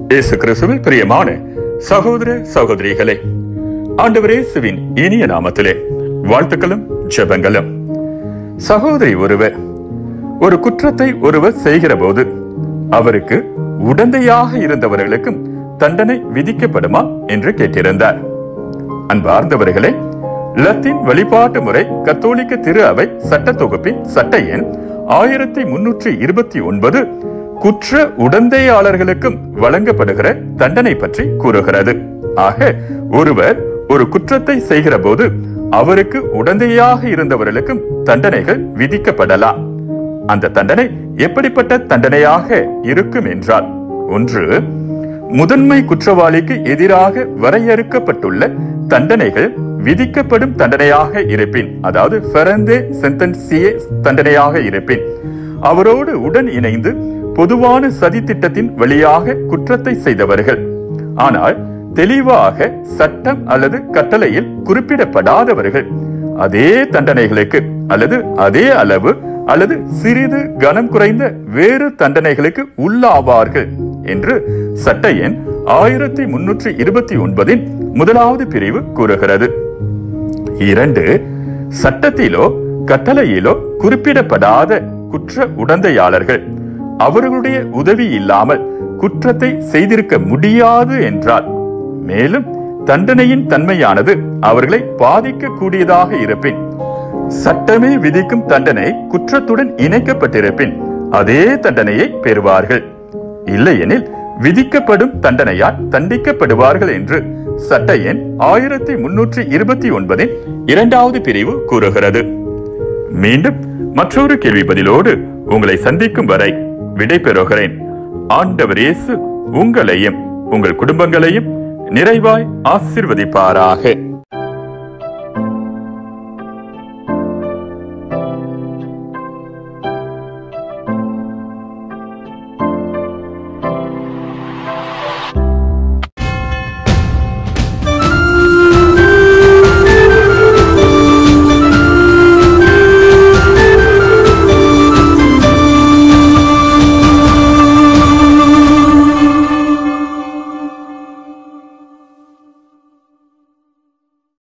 இயேசு கிறிஸ்துவில் பிரியமான சகோதர சகோதரிகளே ஆண்டவர் இயேசுவின் இனிய நாமத்திலே வாழ்த்துக்களும் ஜெபங்களும் சகோதரி ஒருவர் ஒரு குற்றத்தை ஒருவர் செய்கிற போது அவருக்கு உடந்தையாக இருந்தவர்களுக்கும் தண்டனை விதிக்கப்படுமா என்று கேட்டிருந்தார் அன்பார்ந்தவர்களே லத்தீன் வழிபாட்டு முறை கத்தோலிக்க திரு அவை சட்ட தொகுப்பின் சட்ட எண் ஆயிரத்தி முன்னூற்றி இருபத்தி ஒன்பது குற்ற உடந்தையாளர்களுக்கும் வழங்கப்படுகிற தண்டனை பற்றி கூறுகிறது ஆக ஒருவர் ஒரு குற்றத்தை செய்கிற போது அவருக்கு உடந்தையாக இருந்தவர்களுக்கும் தண்டனைகள் விதிக்கப்படலாம் அந்த தண்டனை எப்படிப்பட்ட தண்டனையாக இருக்கும் என்றால் ஒன்று முதன்மை குற்றவாளிக்கு எதிராக வரையறுக்கப்பட்டுள்ள தண்டனைகள் விதிக்கப்படும் தண்டனையாக இருப்பின் அதாவது ஃபெரந்தே சென்டென்சியே தண்டனையாக இருப்பின் அவரோடு உடன் இணைந்து பொதுவான சதி திட்டத்தின் வழியாக குற்றத்தை செய்தவர்கள் ஆனால் தெளிவாக சட்டம் அல்லது கட்டளையில் குறிப்பிடப்படாதவர்கள் அதே தண்டனைகளுக்கு அல்லது அதே அளவு அல்லது சிறிது கனம் குறைந்த வேறு தண்டனைகளுக்கு உள்ளாவார்கள் என்று சட்ட எண் ஆயிரத்தி முன்னூற்றி இருபத்தி ஒன்பதின் முதலாவது பிரிவு கூறுகிறது இரண்டு சட்டத்திலோ கட்டளையிலோ குறிப்பிடப்படாத குற்ற உடந்தையாளர்கள் அவர்களுடைய உதவி இல்லாமல் குற்றத்தை செய்திருக்க முடியாது என்றால் மேலும் தண்டனையின் தன்மையானது அவர்களை பாதிக்க கூடியதாக இருப்பின் சட்டமே விதிக்கும் தண்டனை குற்றத்துடன் இணைக்கப்பட்டிருப்பின் அதே தண்டனையை பெறுவார்கள் இல்லையெனில் விதிக்கப்படும் தண்டனையால் தண்டிக்கப்படுவார்கள் என்று சட்ட எண் ஆயிரத்தி முன்னூற்றி இருபத்தி ஒன்பதின் இரண்டாவது பிரிவு கூறுகிறது மீண்டும் மற்றொரு கேள்வி பதிலோடு உங்களை சந்திக்கும் வரை விடை பெறுகிறேன் ஆண்டவர் இயேசு உங்களையும் உங்கள் குடும்பங்களையும் நிறைவாய் ஆசிர்வதிப்பாராக